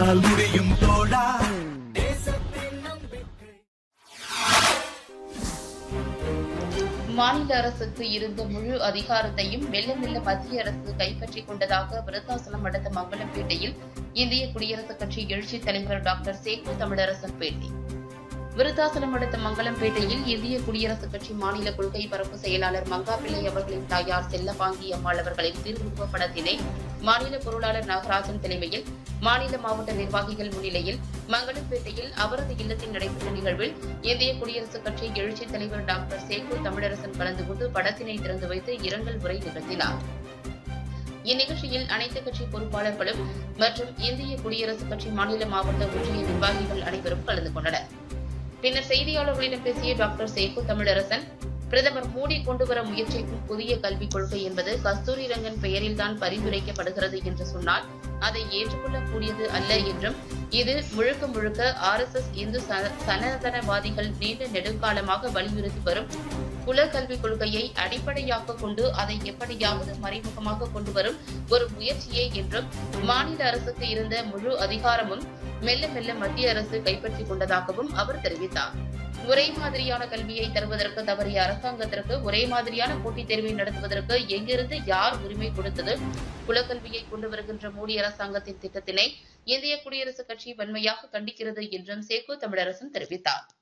உன்னால் முடியும் தோழா மாநில அரசுக்கு இருந்த முழு அதிகாரத்தையும் மெல்ல மெல்ல மத்திய அரசு கைப்பற்றிக் கொண்டதாக விருத்தாசலம் அடுத்த மங்களம்பேட்டையில் இந்திய குடியரசுக் கட்சி எழுச்சித் தலைவர் டாக்டர் சேக்கு தமிழரசன் பேட்டி விருத்தாசலம் அடுத்த மங்களம்பேட்டையில் இந்திய குடியரசுக் கட்சி மாநில கொள்கை பரப்பு செயலாளர் மங்காப்பிள்ளை அவர்களின் தாயார் செல்லப்பாங்கி அம்மாள் அவர்களின் திருவுருவப் படத்தினை மாநில பொருளாளர் நாகராஜன் தலைமையில் மாநில மாவட்ட நிர்வாகிகள் முன்னிலையில் மங்களம்பேட்டையில் அவரது இல்லத்தில் நடைபெற்ற நிகழ்வில் இந்திய குடியரசுக் கட்சி எழுச்சித் தலைவர் டாக்டர் சேக்கு தமிழரசன் கலந்து கொண்டு படத்தினை திறந்து வைத்து இரங்கல் உரை நிகழ்த்தினார் இந்நிகழ்ச்சியில் அனைத்துக் கட்சி பொறுப்பாளர்களும் மற்றும் இந்திய குடியரசுக் கட்சி மாநில மாவட்ட ஒன்றிய நிர்வாகிகள் அனைவரும் கலந்து கொண்டனர் பின்னர் செய்தியாளர்களிடம் பேசிய டாக்டர் சேக்கு தமிழரசன் பிரதமர் மோடி கொண்டு வர முயற்சிக்கும் புதிய கல்விக் கொள்கை என்பது கஸ்தூரி ரங்கன் பெயரில்தான் பரிந்துரைக்கப்படுகிறது என்று சொன்னால் அதை ஏற்றுக்கொள்ளக்கூடியது அல்ல என்றும் இது முழுக்க முழுக்க ஆர் எஸ் எஸ் இந்து ச- சனாதனவாதிகள் நீண்ட நெடுங்காலமாக வலியுறுத்தி வரும் குலக்கல்விக் கொள்கையை அடிப்படையாக கொண்டு அதை எப்படியாவது மறைமுகமாக கொண்டு வரும் ஒரு முயற்சியே என்றும் மாநில அரசுக்கு இருந்த முழு அதிகாரமும் மெல்ல மெல்ல மத்திய அரசு கைப்பற்றிக் கொண்டதாகவும் அவர் தெரிவித்தார் ஒரே மாதிரியான கல்வியை தருவதற்கு தவறிய அரசாங்கத்திற்கு ஒரே மாதிரியான போட்டித் தேர்வை நடத்துவதற்கு எங்கிருந்து யார் உரிமை கொடுத்தது குலக்கல்வியை கொண்டு வருகின்ற மோடி அரசாங்கத்தின் திட்டத்தினை இந்திய குடியரசுக் கட்சி வன்மையாக கண்டிக்கிறது என்றும் சேக்கு தமிழரசன் தெரிவித்தார்